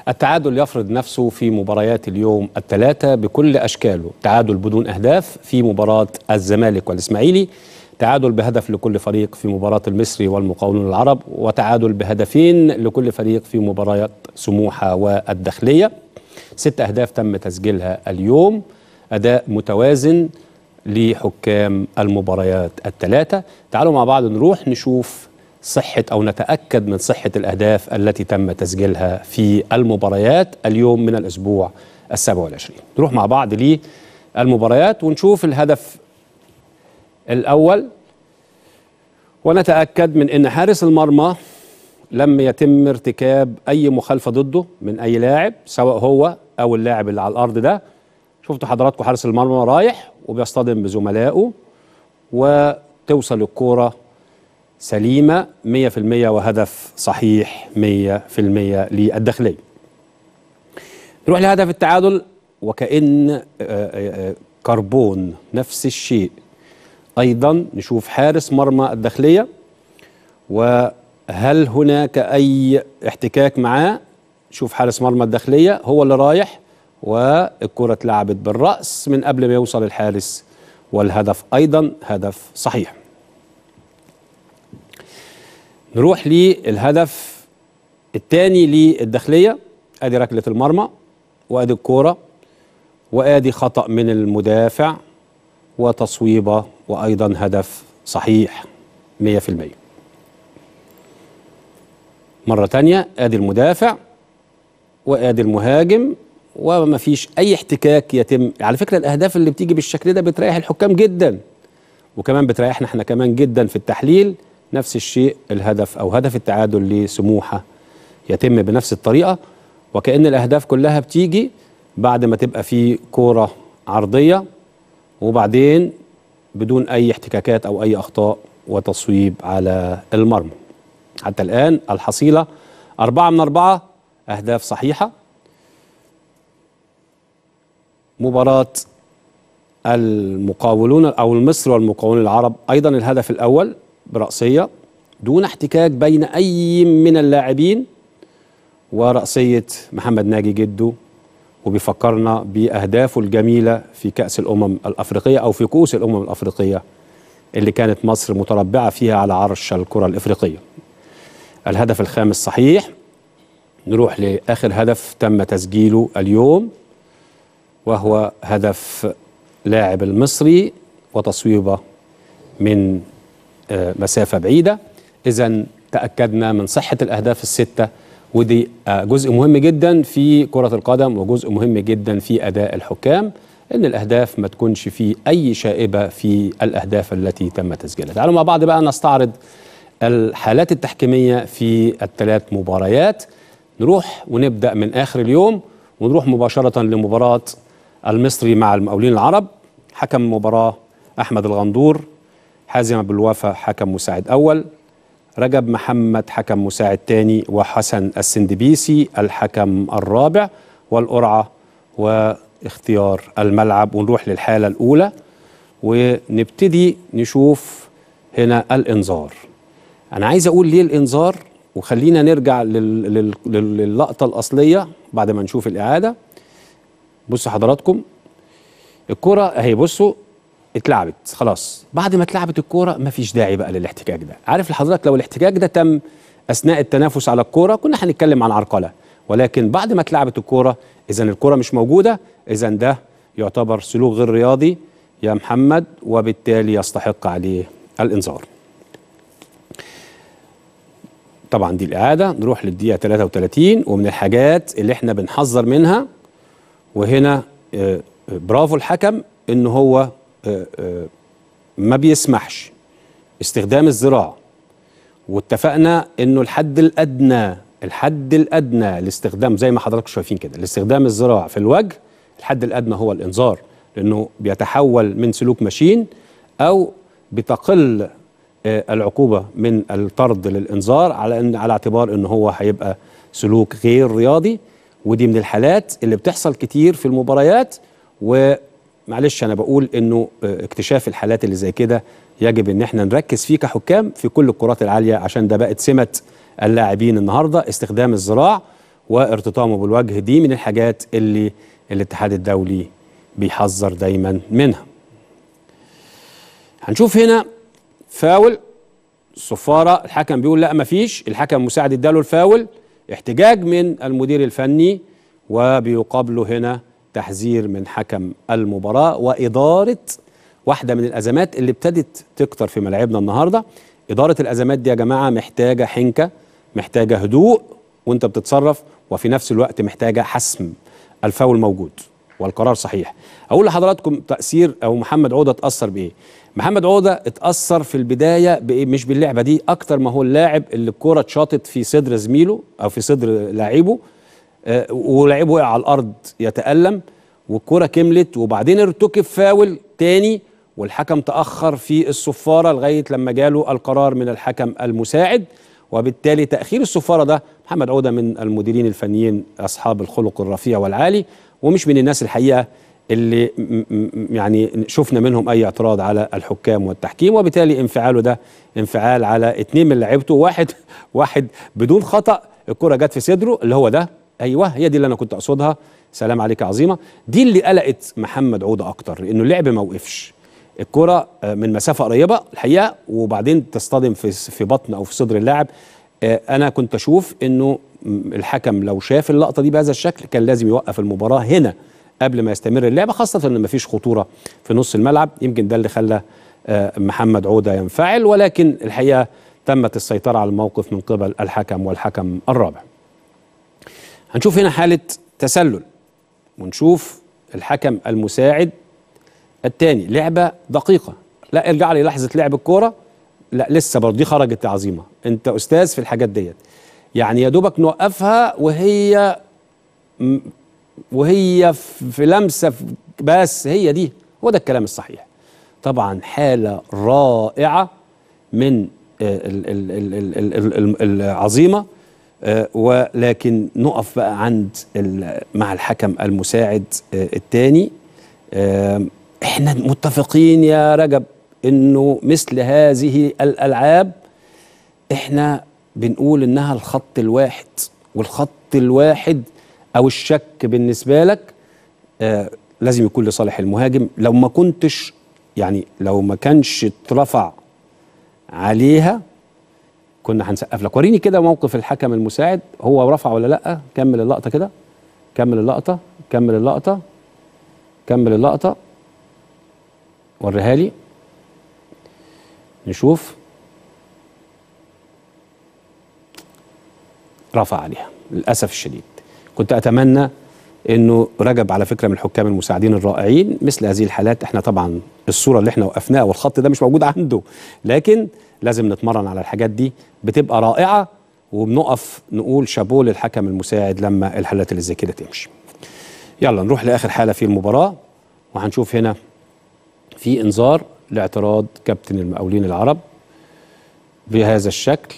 التعادل يفرض نفسه في مباريات اليوم الثلاثة بكل أشكاله تعادل بدون أهداف في مباراة الزمالك والإسماعيلي تعادل بهدف لكل فريق في مباراة المصري والمقاولون العرب وتعادل بهدفين لكل فريق في مباراة سموحة والداخلية ست أهداف تم تسجيلها اليوم أداء متوازن لحكام المباريات الثلاثة تعالوا مع بعض نروح نشوف صحة أو نتأكد من صحة الأهداف التي تم تسجيلها في المباريات اليوم من الأسبوع السابع والعشرين نروح مع بعض للمباريات ونشوف الهدف الأول ونتأكد من أن حارس المرمى لم يتم ارتكاب أي مخالفة ضده من أي لاعب سواء هو أو اللاعب اللي على الأرض ده شفتوا حضراتكم حارس المرمى رايح وبيصطدم بزملائه وتوصل الكورة سليمة 100% وهدف صحيح 100% للداخلية نروح لهدف التعادل وكأن كربون نفس الشيء أيضا نشوف حارس مرمى الداخلية وهل هناك أي احتكاك معاه شوف حارس مرمى الداخلية هو اللي رايح والكرة اتلعبت بالرأس من قبل ما يوصل الحارس والهدف أيضا هدف صحيح نروح للهدف الثاني للداخلية ادي ركلة المرمى وادي الكورة وادي خطأ من المدافع وتصويبة وأيضا هدف صحيح 100% مرة تانية ادي المدافع وادي المهاجم وما فيش اي احتكاك يتم على فكره الاهداف اللي بتيجي بالشكل ده بتريح الحكام جدا وكمان بتريحنا احنا كمان جدا في التحليل نفس الشيء الهدف او هدف التعادل لسموحه يتم بنفس الطريقه وكأن الاهداف كلها بتيجي بعد ما تبقى في كوره عرضيه وبعدين بدون اي احتكاكات او اي اخطاء وتصويب على المرمى حتى الان الحصيله أربعة من أربعة أهداف صحيحة مباراة المقاولون أو المصر والمقاولون العرب أيضا الهدف الأول برأسية دون احتكاك بين أي من اللاعبين ورأسية محمد ناجي جدو وبيفكرنا بأهدافه الجميلة في كأس الأمم الأفريقية أو في كؤوس الأمم الأفريقية اللي كانت مصر متربعة فيها على عرش الكرة الإفريقية الهدف الخامس صحيح نروح لآخر هدف تم تسجيله اليوم وهو هدف لاعب المصري وتصويبه من مسافة بعيدة إذا تأكدنا من صحة الأهداف الستة ودي جزء مهم جدا في كرة القدم وجزء مهم جدا في أداء الحكام إن الأهداف ما تكونش في أي شائبة في الأهداف التي تم تسجيلها تعالوا مع بعض بقى نستعرض الحالات التحكيمية في الثلاث مباريات نروح ونبدأ من آخر اليوم ونروح مباشرة لمباراة المصري مع المقاولين العرب حكم مباراة أحمد الغندور حازم أبو الوفا حكم مساعد أول رجب محمد حكم مساعد تاني وحسن السندبيسي الحكم الرابع والقرعة واختيار الملعب ونروح للحالة الأولى ونبتدي نشوف هنا الإنذار أنا عايز أقول ليه الإنذار وخلينا نرجع لل... لل... للقطة الأصلية بعد ما نشوف الإعادة بصوا حضراتكم الكرة اهي بصوا اتلعبت خلاص بعد ما اتلعبت الكرة مفيش داعي بقى للاحتكاك ده عارف لحضرتك لو الاحتكاك ده تم أثناء التنافس على الكرة كنا هنتكلم عن عرقلة ولكن بعد ما اتلعبت الكرة إذا الكرة مش موجودة إذا ده يعتبر سلوك غير رياضي يا محمد وبالتالي يستحق عليه الإنذار طبعا دي الإعادة نروح للدقيقة 33 ومن الحاجات اللي احنا بنحذر منها وهنا برافو الحكم ان هو ما بيسمحش استخدام الذراع واتفقنا انه الحد الادنى الحد الادنى لاستخدام زي ما حضراتكم شايفين كده لاستخدام الذراع في الوجه الحد الادنى هو الانذار لانه بيتحول من سلوك ماشين او بتقل العقوبه من الطرد للانذار على ان على اعتبار ان هو هيبقى سلوك غير رياضي ودي من الحالات اللي بتحصل كتير في المباريات ومعلش انا بقول انه اكتشاف الحالات اللي زي كده يجب ان احنا نركز فيه كحكام في كل الكرات العاليه عشان ده بقت سمه اللاعبين النهارده استخدام الذراع وارتطامه بالوجه دي من الحاجات اللي الاتحاد الدولي بيحذر دايما منها هنشوف هنا فاول الصفاره الحكم بيقول لا مفيش الحكم المساعد اداله الفاول احتجاج من المدير الفني وبيقابله هنا تحذير من حكم المباراه واداره واحده من الازمات اللي ابتدت تكتر في ملاعبنا النهارده اداره الازمات دي يا جماعه محتاجه حنكه محتاجه هدوء وانت بتتصرف وفي نفس الوقت محتاجه حسم الفاول موجود والقرار صحيح اقول لحضراتكم تاثير او محمد عوده اتاثر بايه محمد عوده اتاثر في البدايه بايه مش باللعبه دي اكتر ما هو اللاعب اللي الكره اتشاطت في صدر زميله او في صدر لاعبه آه ولاعبه وقع على الارض يتالم والكره كملت وبعدين ارتكب فاول تاني والحكم تاخر في الصفاره لغايه لما جاله القرار من الحكم المساعد وبالتالي تاخير الصفاره ده محمد عوده من المديرين الفنيين اصحاب الخلق الرفيع والعالي ومش من الناس الحقيقه اللي يعني شفنا منهم اي اعتراض على الحكام والتحكيم وبالتالي انفعاله ده انفعال على اتنين من لعيبته واحد واحد بدون خطا الكره جت في صدره اللي هو ده ايوه هي دي اللي انا كنت اقصدها سلام عليك يا عظيمه دي اللي قلقت محمد عوده اكتر لانه اللعب ما وقفش الكره من مسافه قريبه الحقيقه وبعدين تصطدم في في بطن او في صدر اللاعب انا كنت اشوف انه الحكم لو شاف اللقطه دي بهذا الشكل كان لازم يوقف المباراه هنا قبل ما يستمر اللعبه خاصه ان مفيش خطوره في نص الملعب يمكن ده اللي خلى محمد عوده ينفعل ولكن الحقيقه تمت السيطره على الموقف من قبل الحكم والحكم الرابع هنشوف هنا حاله تسلل ونشوف الحكم المساعد الثاني لعبه دقيقه لا ارجع لي لحظه لعب الكوره لا لسه برضه دي خرجت عظيمه انت استاذ في الحاجات ديت يعني يا دوبك نوقفها وهي وهي في لمسه بس هي دي هو ده الكلام الصحيح طبعا حاله رائعه من العظيمه ولكن نقف بقى عند مع الحكم المساعد الثاني احنا متفقين يا رجب انه مثل هذه الالعاب احنا بنقول انها الخط الواحد والخط الواحد او الشك بالنسبه لك آه لازم يكون لصالح المهاجم لو ما كنتش يعني لو ما كانش اترفع عليها كنا هنسقف لك وريني كده موقف الحكم المساعد هو رفع ولا لا كمل اللقطه كده كمل اللقطه كمل اللقطه كمل اللقطه وريها لي نشوف رفع عليها للاسف الشديد كنت اتمنى انه رجب على فكره من الحكام المساعدين الرائعين مثل هذه الحالات احنا طبعا الصوره اللي احنا وقفناها والخط ده مش موجود عنده لكن لازم نتمرن على الحاجات دي بتبقى رائعه وبنقف نقول شابوه للحكم المساعد لما الحالات اللي زي كده تمشي يلا نروح لاخر حاله في المباراه وهنشوف هنا في انذار لاعتراض كابتن المقاولين العرب بهذا الشكل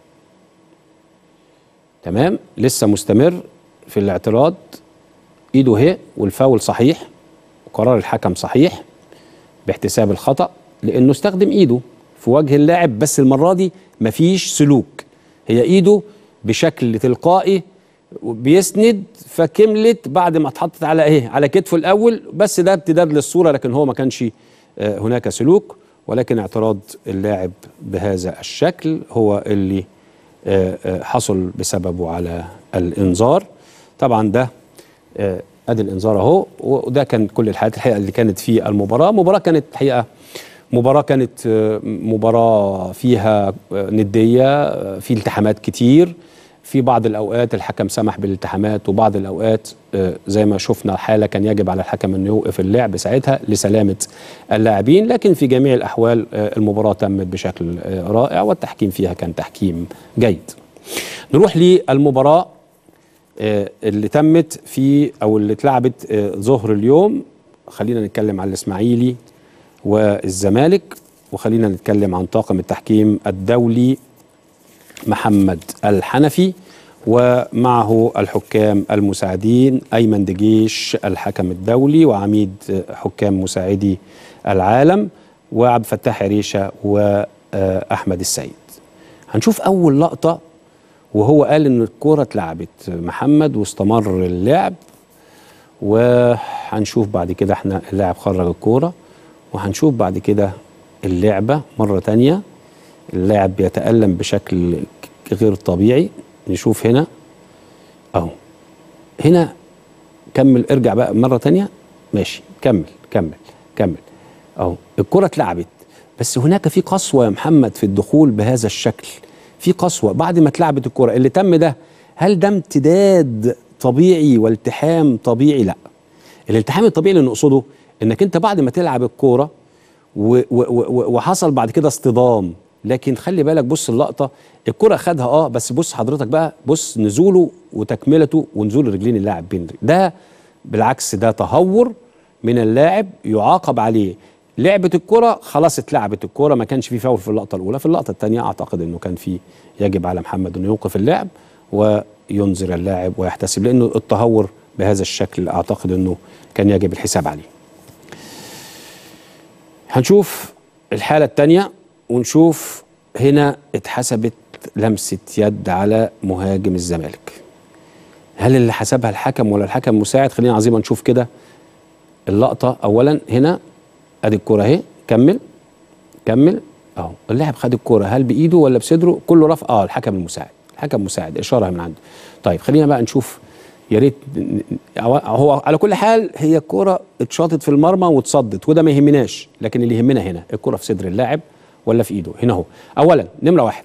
تمام لسه مستمر في الاعتراض ايده اهي والفاول صحيح وقرار الحكم صحيح باحتساب الخطا لانه استخدم ايده في وجه اللاعب بس المره دي مفيش سلوك هي ايده بشكل تلقائي بيسند فكملت بعد ما اتحطت على ايه على كتفه الاول بس ده امتداد للصوره لكن هو ما كانش هناك سلوك ولكن اعتراض اللاعب بهذا الشكل هو اللي حصل بسببه على الانذار طبعا ده ادي الانذار اهو وده كان كل الحالات الحقيقه اللي كانت في المباراه مباراه كانت الحقيقه مباراه كانت مباراه فيها نديه في التحامات كتير في بعض الاوقات الحكم سمح بالالتحامات وبعض الاوقات زي ما شفنا حاله كان يجب على الحكم انه يوقف اللعب ساعتها لسلامه اللاعبين لكن في جميع الاحوال المباراه تمت بشكل رائع والتحكيم فيها كان تحكيم جيد. نروح للمباراه اللي تمت في او اللي اتلعبت ظهر اليوم خلينا نتكلم عن الاسماعيلي والزمالك وخلينا نتكلم عن طاقم التحكيم الدولي محمد الحنفي ومعه الحكام المساعدين ايمن دجيش الحكم الدولي وعميد حكام مساعدي العالم وعبد الفتاح عريشه واحمد السيد. هنشوف اول لقطه وهو قال ان الكوره اتلعبت محمد واستمر اللعب وهنشوف بعد كده احنا اللاعب خرج الكوره وهنشوف بعد كده اللعبه مره تانية اللاعب بيتالم بشكل غير طبيعي نشوف هنا اهو هنا كمل ارجع بقى مره تانية ماشي كمل كمل كمل اهو الكره اتلعبت بس هناك في قسوه يا محمد في الدخول بهذا الشكل في قسوه بعد ما اتلعبت الكره اللي تم ده هل ده امتداد طبيعي والتحام طبيعي لا الالتحام الطبيعي اللي نقصده انك انت بعد ما تلعب الكوره و- و- و- وحصل بعد كده اصطدام لكن خلي بالك بص اللقطه الكره خدها اه بس بص حضرتك بقى بص نزوله وتكملته ونزول رجلين اللاعب بين ده بالعكس ده تهور من اللاعب يعاقب عليه لعبة الكرة خلاص اتلعبت الكرة ما كانش في فاول في اللقطة الأولى في اللقطة الثانية أعتقد أنه كان في يجب على محمد أنه يوقف اللعب وينذر اللاعب ويحتسب لأنه التهور بهذا الشكل أعتقد أنه كان يجب الحساب عليه هنشوف الحالة الثانية ونشوف هنا اتحسبت لمسة يد على مهاجم الزمالك هل اللي حسبها الحكم ولا الحكم مساعد خلينا عظيما نشوف كده اللقطة أولا هنا أدي الكرة أهي كمل كمل أهو اللاعب خد الكرة هل بإيده ولا بصدره كله رفع أه الحكم المساعد الحكم مساعد إشارة من عنده طيب خلينا بقى نشوف يا ريت ن- ن- هو على كل حال هي الكرة اتشاطت في المرمى واتصدت وده ما يهمناش لكن اللي يهمنا هنا الكرة في صدر اللاعب ولا في ايده هنا اهو اولا نمرة واحد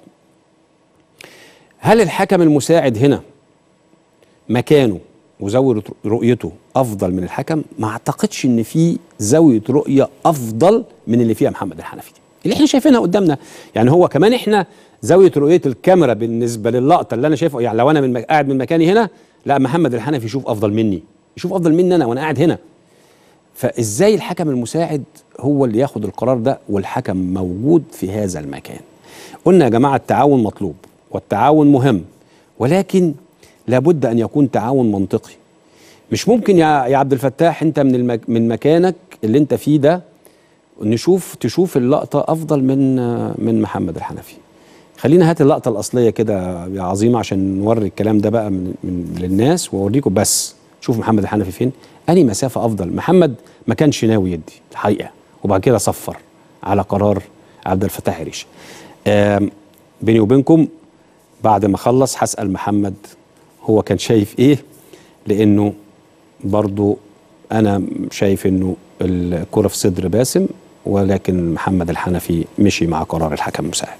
هل الحكم المساعد هنا مكانه وزاوية رؤيته افضل من الحكم ما اعتقدش ان في زاوية رؤية افضل من اللي فيها محمد الحنفي دي اللي احنا شايفينها قدامنا يعني هو كمان احنا زاوية رؤية الكاميرا بالنسبة للقطة اللي انا شايفه يعني لو انا من مك... قاعد من مكاني هنا لا محمد الحنفي يشوف افضل مني يشوف افضل مني انا وانا قاعد هنا فازاي الحكم المساعد هو اللي ياخد القرار ده والحكم موجود في هذا المكان قلنا يا جماعه التعاون مطلوب والتعاون مهم ولكن لابد ان يكون تعاون منطقي مش ممكن يا يا عبد الفتاح انت من المك من مكانك اللي انت فيه ده نشوف تشوف اللقطه افضل من من محمد الحنفي خلينا هات اللقطه الاصليه كده يا عظيمه عشان نوري الكلام ده بقى من, من للناس واوريكم بس شوف محمد الحنفي فين اني مسافه افضل محمد ما كانش ناوي يدي الحقيقه وبعد كده صفر على قرار عبد الفتاح ريشه آم، بيني وبينكم بعد ما خلص هسال محمد هو كان شايف ايه لانه برضو انا شايف انه الكره في صدر باسم ولكن محمد الحنفي مشي مع قرار الحكم المساعد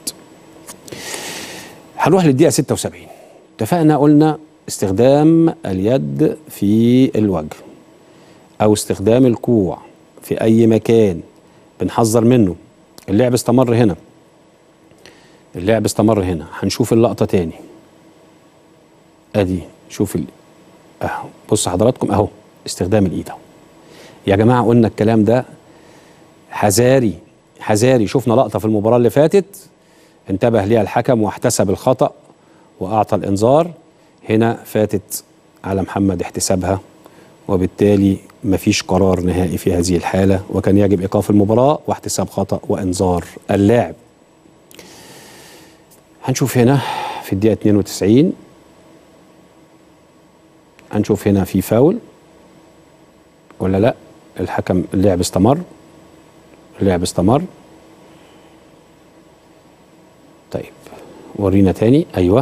هنروح للدقيقه 76 اتفقنا قلنا استخدام اليد في الوجه او استخدام الكوع في اي مكان بنحذر منه اللعب استمر هنا اللعب استمر هنا هنشوف اللقطه تاني ادي شوف ال... اهو بص حضراتكم اهو استخدام الايد اهو يا جماعه قلنا الكلام ده حذاري حذاري شفنا لقطه في المباراه اللي فاتت انتبه ليها الحكم واحتسب الخطا واعطى الانذار هنا فاتت على محمد احتسابها وبالتالي مفيش قرار نهائي في هذه الحاله وكان يجب ايقاف المباراه واحتساب خطا وانذار اللاعب هنشوف هنا في الدقيقه 92 هنشوف هنا في فاول ولا لا الحكم اللعب استمر اللعب استمر طيب ورينا تاني ايوه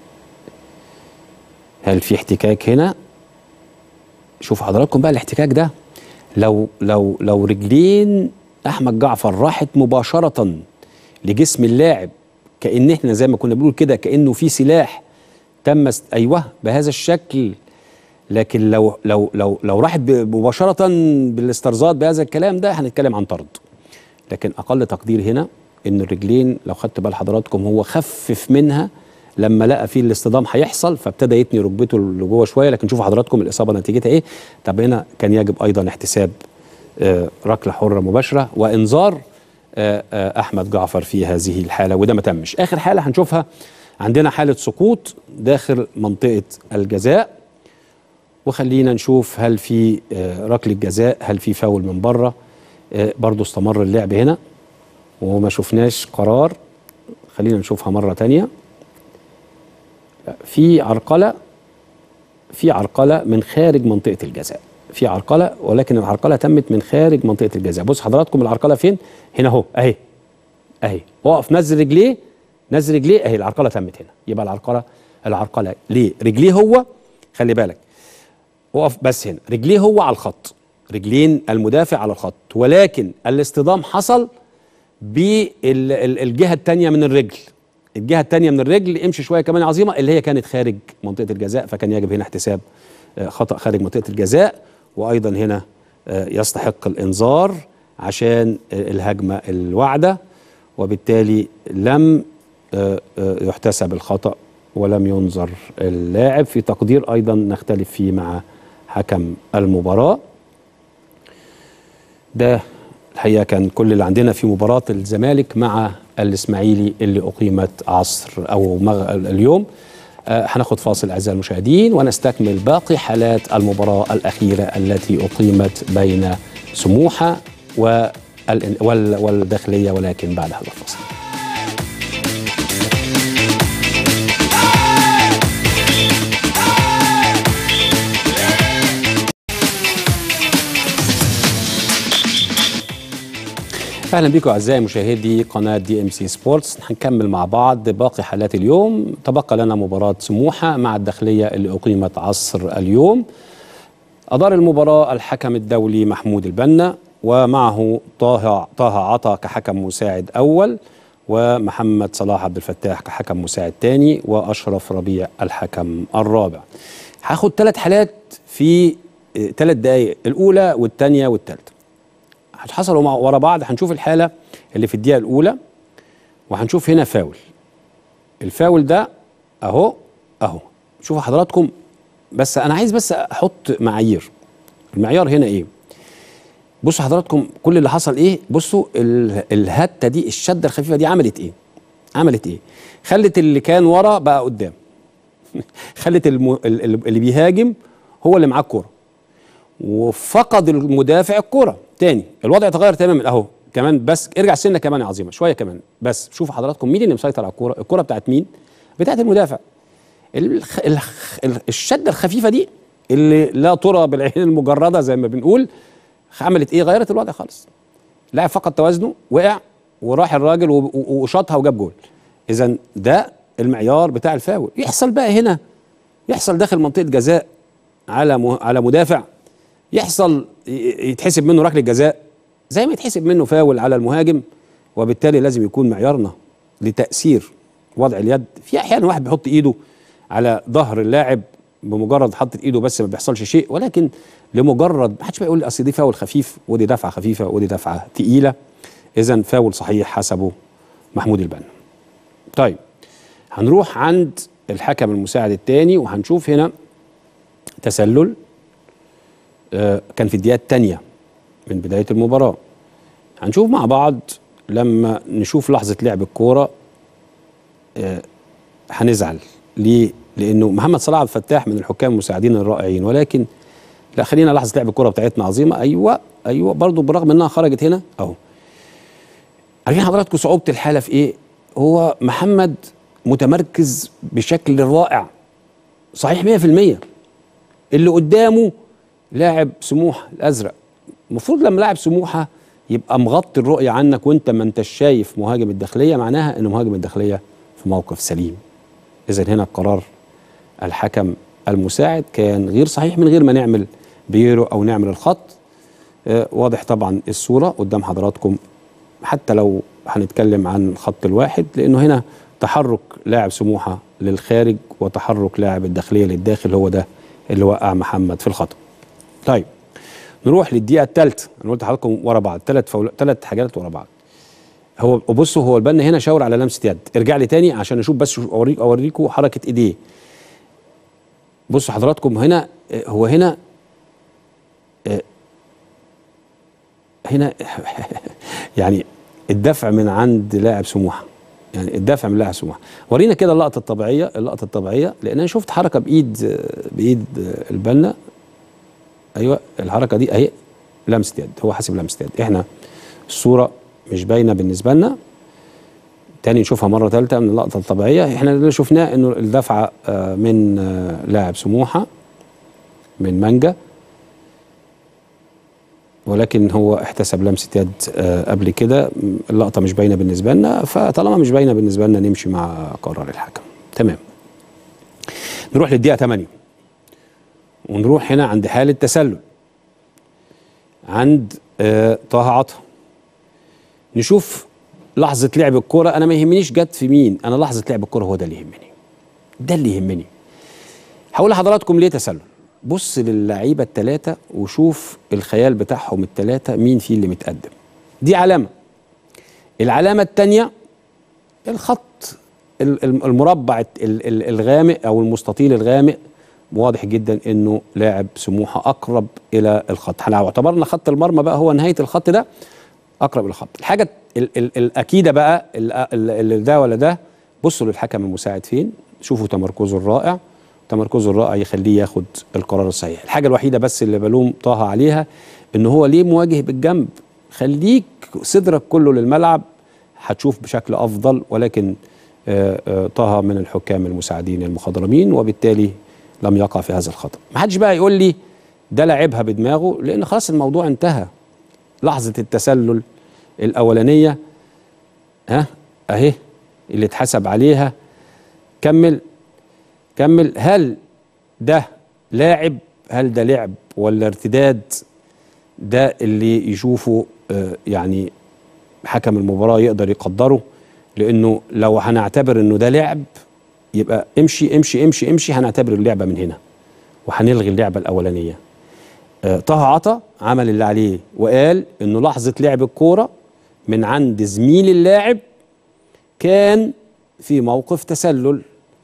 هل في احتكاك هنا شوفوا حضراتكم بقى الاحتكاك ده لو لو لو رجلين احمد جعفر راحت مباشره لجسم اللاعب كان احنا زي ما كنا بنقول كده كانه في سلاح تم است... ايوه بهذا الشكل لكن لو لو لو لو راحت ب- مباشره بالاسترزاد بهذا الكلام ده هنتكلم عن طرد لكن اقل تقدير هنا ان الرجلين لو خدت بال حضراتكم هو خفف منها لما لقى فيه الاصطدام هيحصل فابتدى يتني ركبته لجوه شويه لكن شوفوا حضراتكم الاصابه نتيجتها ايه طب هنا كان يجب ايضا احتساب آه، ركله حره مباشره وانذار آه، آه، احمد جعفر في هذه الحاله وده ما تمش اخر حاله هنشوفها عندنا حاله سقوط داخل منطقه الجزاء وخلينا نشوف هل في آه، ركله جزاء هل في فاول من بره آه، برضو استمر اللعب هنا وما شفناش قرار خلينا نشوفها مرة تانية في عرقله في عرقله من خارج منطقه الجزاء في عرقله ولكن العرقله تمت من خارج منطقه الجزاء بص حضراتكم العرقله فين هنا اهو اهي اهي اقف نزل رجليه نزل رجليه اهي العرقله تمت هنا يبقى العرقله العرقله ليه رجليه هو خلي بالك اقف بس هنا رجليه هو على الخط رجلين المدافع على الخط ولكن الاصطدام حصل بالجهه الثانيه من الرجل الجهه الثانيه من الرجل امشي شويه كمان يا عظيمه اللي هي كانت خارج منطقه الجزاء فكان يجب هنا احتساب آه، خطا خارج منطقه الجزاء وايضا هنا آه، يستحق الانذار عشان آه، الهجمه الواعده وبالتالي لم آه، آه، يحتسب الخطا ولم ينظر اللاعب في تقدير ايضا نختلف فيه مع حكم المباراه ده الحقيقه كان كل اللي عندنا في مباراه الزمالك مع الاسماعيلي اللي اقيمت عصر او مغ... اليوم آه، هناخد فاصل اعزائي المشاهدين ونستكمل باقي حالات المباراه الاخيره التي اقيمت بين سموحه وال... وال... والداخليه ولكن بعد هذا الفاصل اهلا بكم اعزائي مشاهدي قناه دي ام سي سبورتس هنكمل مع بعض باقي حالات اليوم تبقى لنا مباراه سموحه مع الداخليه اللي اقيمت عصر اليوم ادار المباراه الحكم الدولي محمود البنا ومعه طه طه عطا كحكم مساعد اول ومحمد صلاح عبد الفتاح كحكم مساعد ثاني واشرف ربيع الحكم الرابع هاخد ثلاث حالات في ثلاث دقائق الاولى والثانيه والثالثه حصلوا مع ورا بعض هنشوف الحاله اللي في الدقيقه الاولى وهنشوف هنا فاول الفاول ده اهو اهو شوفوا حضراتكم بس انا عايز بس احط معايير المعيار هنا ايه بصوا حضراتكم كل اللي حصل ايه بصوا ال- الهته دي الشده الخفيفه دي عملت ايه عملت ايه خلت اللي كان ورا بقى قدام خلت الم... ال- ال- اللي بيهاجم هو اللي معاه الكوره وفقد المدافع الكرة تاني الوضع اتغير تماما اهو كمان بس ارجع سنه كمان يا عظيمه شويه كمان بس شوفوا حضراتكم مين اللي مسيطر على الكوره الكوره بتاعت مين بتاعت المدافع الخ... الخ... ال- الشده الخفيفه دي اللي لا ترى بالعين المجرده زي ما بنقول عملت ايه غيرت الوضع خالص لاعب فقد توازنه وقع وراح الراجل و- و- وشاطها وجاب جول اذا ده المعيار بتاع الفاول يحصل بقى هنا يحصل داخل منطقه جزاء على م... على مدافع يحصل ي- يتحسب منه ركله جزاء زي ما يتحسب منه فاول على المهاجم وبالتالي لازم يكون معيارنا لتاثير وضع اليد في احيانا واحد بيحط ايده على ظهر اللاعب بمجرد حطت ايده بس ما بيحصلش شيء ولكن لمجرد ما حدش بقى يقول لي اصل دي فاول خفيف ودي دفعه خفيفه ودي دفعه تقيله اذا فاول صحيح حسبه محمود البنا طيب هنروح عند الحكم المساعد الثاني وهنشوف هنا تسلل آه، كان في الدقيقه الثانيه من بدايه المباراه هنشوف مع بعض لما نشوف لحظه لعب الكوره آه، هنزعل ليه لانه محمد صلاح عبد الفتاح من الحكام المساعدين الرائعين ولكن لا خلينا لحظه لعب الكوره بتاعتنا عظيمه ايوه ايوه برضو برغم انها خرجت هنا اهو عارفين حضراتكم صعوبه الحاله في ايه هو محمد متمركز بشكل رائع صحيح 100% اللي قدامه لاعب سموحه الازرق المفروض لما لاعب سموحه يبقى مغطي الرؤيه عنك وانت ما انتش شايف مهاجم الداخليه معناها ان مهاجم الداخليه في موقف سليم اذا هنا قرار الحكم المساعد كان غير صحيح من غير ما نعمل بيرو او نعمل الخط آه، واضح طبعا الصوره قدام حضراتكم حتى لو هنتكلم عن الخط الواحد لانه هنا تحرك لاعب سموحه للخارج وتحرك لاعب الداخليه للداخل هو ده اللي وقع محمد في الخطا. طيب نروح للدقيقه الثالثه انا قلت لحضراتكم ورا بعض ثلاث فول... ثلاث حاجات ورا بعض. هو وبصوا هو البنا هنا شاور على لمسه يد ارجع لي تاني عشان اشوف بس شوف- اوريك اوريكم حركه ايديه. بصوا حضراتكم هنا آه، هو هنا آه، هنا يعني الدفع من عند لاعب سموحه يعني الدفع من لاعب سموحه ورينا كده اللقطه الطبيعيه اللقطه الطبيعيه لان انا شفت حركه بايد بايد البنا ايوه الحركه دي اهي لمسه يد هو حاسب لمسه يد احنا الصوره مش باينه بالنسبه لنا تاني نشوفها مره ثالثه من اللقطه الطبيعيه احنا اللي شفناه انه الدفعه آه، من آه، لاعب سموحه من مانجا ولكن هو احتسب لمسه يد آه، قبل كده م، اللقطه مش باينه بالنسبه لنا فطالما مش باينه بالنسبه لنا نمشي مع قرار الحكم تمام نروح للدقيقه 8 ونروح هنا عند حاله تسلل عند آه، طه عطا نشوف لحظه لعب الكوره انا ما يهمنيش جت في مين انا لحظه لعب الكوره هو ده اللي يهمني ده اللي يهمني هقول لحضراتكم ليه تسلل بص للعيبه الثلاثه وشوف الخيال بتاعهم الثلاثه مين فيه اللي متقدم دي علامه العلامه الثانيه الخط ال- ال- المربع ال- ال- الغامق او المستطيل الغامق واضح جدا انه لاعب سموحه اقرب الى الخط احنا لو اعتبرنا خط المرمى بقى هو نهايه الخط ده اقرب الى الخط الحاجه ال ال الاكيده بقى ال- ال- اللي ده ولا ده بصوا للحكم المساعد فين شوفوا تمركزه الرائع تمركزه الرائع يخليه ياخد القرار الصحيح الحاجه الوحيده بس اللي بلوم طه عليها ان هو ليه مواجه بالجنب خليك صدرك كله للملعب هتشوف بشكل افضل ولكن آه، آه، طه من الحكام المساعدين المخضرمين وبالتالي لم يقع في هذا الخطا ما حدش بقى يقول لي ده لعبها بدماغه لان خلاص الموضوع انتهى لحظه التسلل الاولانيه ها اهي اللي اتحسب عليها كمل كمل هل ده لاعب هل ده لعب ولا ارتداد ده اللي يشوفه آه، يعني حكم المباراة يقدر يقدره لأنه لو هنعتبر إنه ده لعب يبقى امشي امشي امشي امشي هنعتبر اللعبة من هنا وهنلغي اللعبة الأولانية آه، طه عطا عمل اللي عليه وقال إنه لحظة لعب الكورة من عند زميل اللاعب كان في موقف تسلل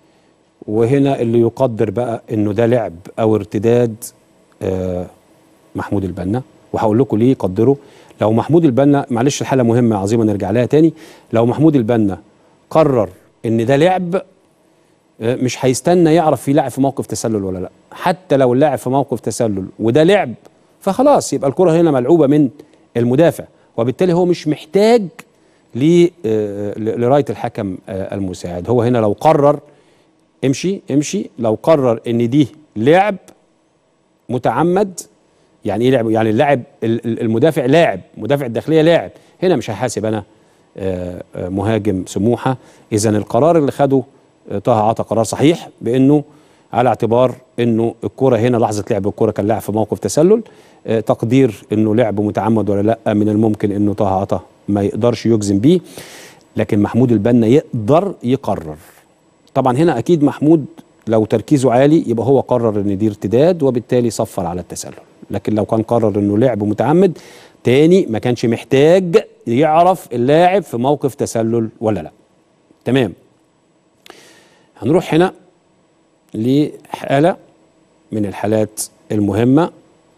وهنا اللي يقدر بقى انه ده لعب او ارتداد آه محمود البنا وهقول لكم ليه يقدروا لو محمود البنا معلش الحاله مهمه عظيمه نرجع لها تاني لو محمود البنا قرر ان ده لعب آه، مش هيستنى يعرف في لاعب في موقف تسلل ولا لا حتى لو اللاعب في موقف تسلل وده لعب فخلاص يبقى الكره هنا ملعوبه من المدافع وبالتالي هو مش محتاج ل- آه، ل- لرايه الحكم آه، المساعد هو هنا لو قرر امشي امشي لو قرر ان دي لعب متعمد يعني ايه لعب يعني اللاعب ال- ال- المدافع لاعب مدافع الداخليه لاعب هنا مش هحاسب انا آه، آه، مهاجم سموحه اذا القرار اللي خده آه، طه عطا قرار صحيح بانه على اعتبار انه الكره هنا لحظه لعب الكره كان لاعب في موقف تسلل آه، تقدير انه لعب متعمد ولا لا من الممكن انه طه عطا ما يقدرش يجزم بيه لكن محمود البنا يقدر يقرر طبعا هنا اكيد محمود لو تركيزه عالي يبقى هو قرر ان دي ارتداد وبالتالي صفر على التسلل لكن لو كان قرر انه لعب متعمد تاني ما كانش محتاج يعرف اللاعب في موقف تسلل ولا لا تمام هنروح هنا لحالة من الحالات المهمة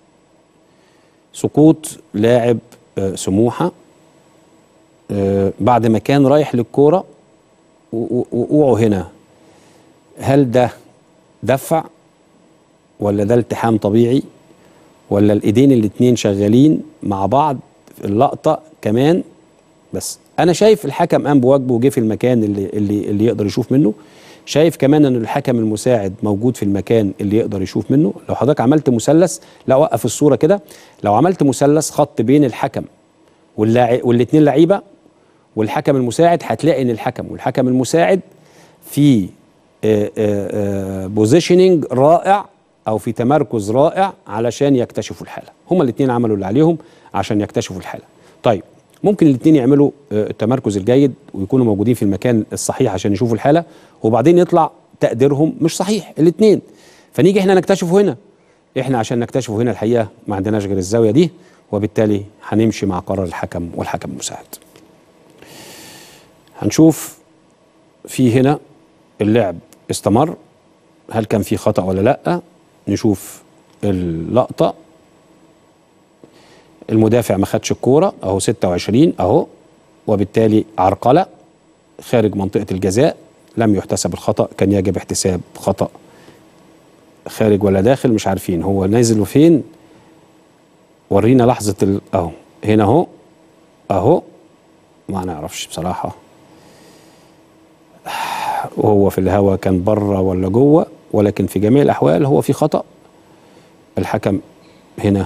سقوط لاعب آه، سموحة آه، بعد ما كان رايح للكورة و- و- وقوعه هنا هل ده دفع ولا ده التحام طبيعي ولا الايدين الاتنين شغالين مع بعض في اللقطة كمان بس انا شايف الحكم قام بواجبه وجه في المكان اللي اللي اللي يقدر يشوف منه شايف كمان ان الحكم المساعد موجود في المكان اللي يقدر يشوف منه لو حضرتك عملت مثلث لا وقف الصورة كده لو عملت مثلث خط بين الحكم واللاعب والاثنين لعيبه والحكم المساعد هتلاقي ان الحكم والحكم المساعد في بوزيشننج رائع او في تمركز رائع علشان يكتشفوا الحاله هما الاثنين عملوا اللي عليهم عشان يكتشفوا الحاله طيب ممكن الاثنين يعملوا آه، التمركز الجيد ويكونوا موجودين في المكان الصحيح عشان يشوفوا الحاله وبعدين يطلع تقديرهم مش صحيح الاثنين فنيجي احنا نكتشفه هنا احنا عشان نكتشفه هنا الحقيقه ما عندناش غير الزاويه دي وبالتالي هنمشي مع قرار الحكم والحكم المساعد هنشوف في هنا اللعب استمر هل كان في خطأ ولا لا نشوف اللقطة المدافع ما خدش الكورة اهو 26 اهو وبالتالي عرقلة خارج منطقة الجزاء لم يحتسب الخطأ كان يجب احتساب خطأ خارج ولا داخل مش عارفين هو نازل وفين ورينا لحظة ال... اهو هنا اهو اهو ما نعرفش بصراحة صحيح وهو في الهوا كان بره ولا جوه ولكن في جميع الاحوال هو في خطا الحكم هنا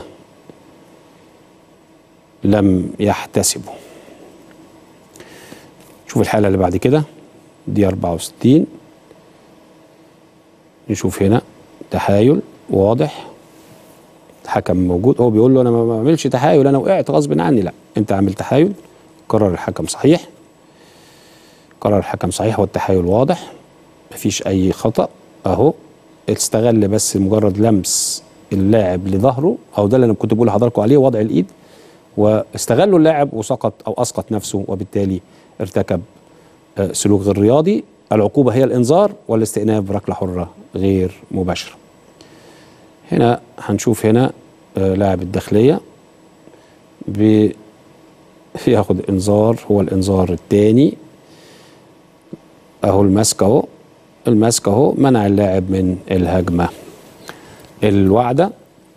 لم يحتسبه شوف الحاله اللي بعد كده دي 64 نشوف هنا تحايل واضح الحكم موجود هو بيقول له انا ما بعملش تحايل انا وقعت غصب عني لا انت عامل تحايل قرر الحكم صحيح قرر الحكم صحيح والتحايل واضح مفيش اي خطا اهو استغل بس مجرد لمس اللاعب لظهره او ده اللي انا كنت بقول لحضراتكم عليه وضع الايد واستغلوا اللاعب وسقط او اسقط نفسه وبالتالي ارتكب آه، سلوك غير رياضي العقوبه هي الانذار والاستئناف بركله حره غير مباشره هنا هنشوف هنا آه، لاعب الداخليه بي- ياخد انذار هو الانذار الثاني اهو المسك اهو المسك اهو منع اللاعب من الهجمه الواعده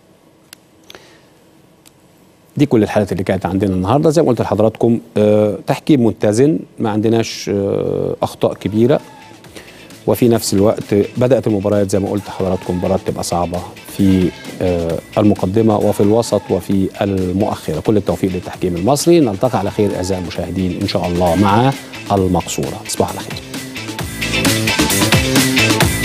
دي كل الحالات اللي كانت عندنا النهارده زي ما قلت لحضراتكم آه تحكيم متزن ما عندناش آه اخطاء كبيره وفي نفس الوقت بدات المباريات زي ما قلت لحضراتكم مباريات تبقى صعبه في آه المقدمه وفي الوسط وفي المؤخره كل التوفيق للتحكيم المصري نلتقي على خير اعزائي المشاهدين ان شاء الله مع المقصوره تصبحوا على خير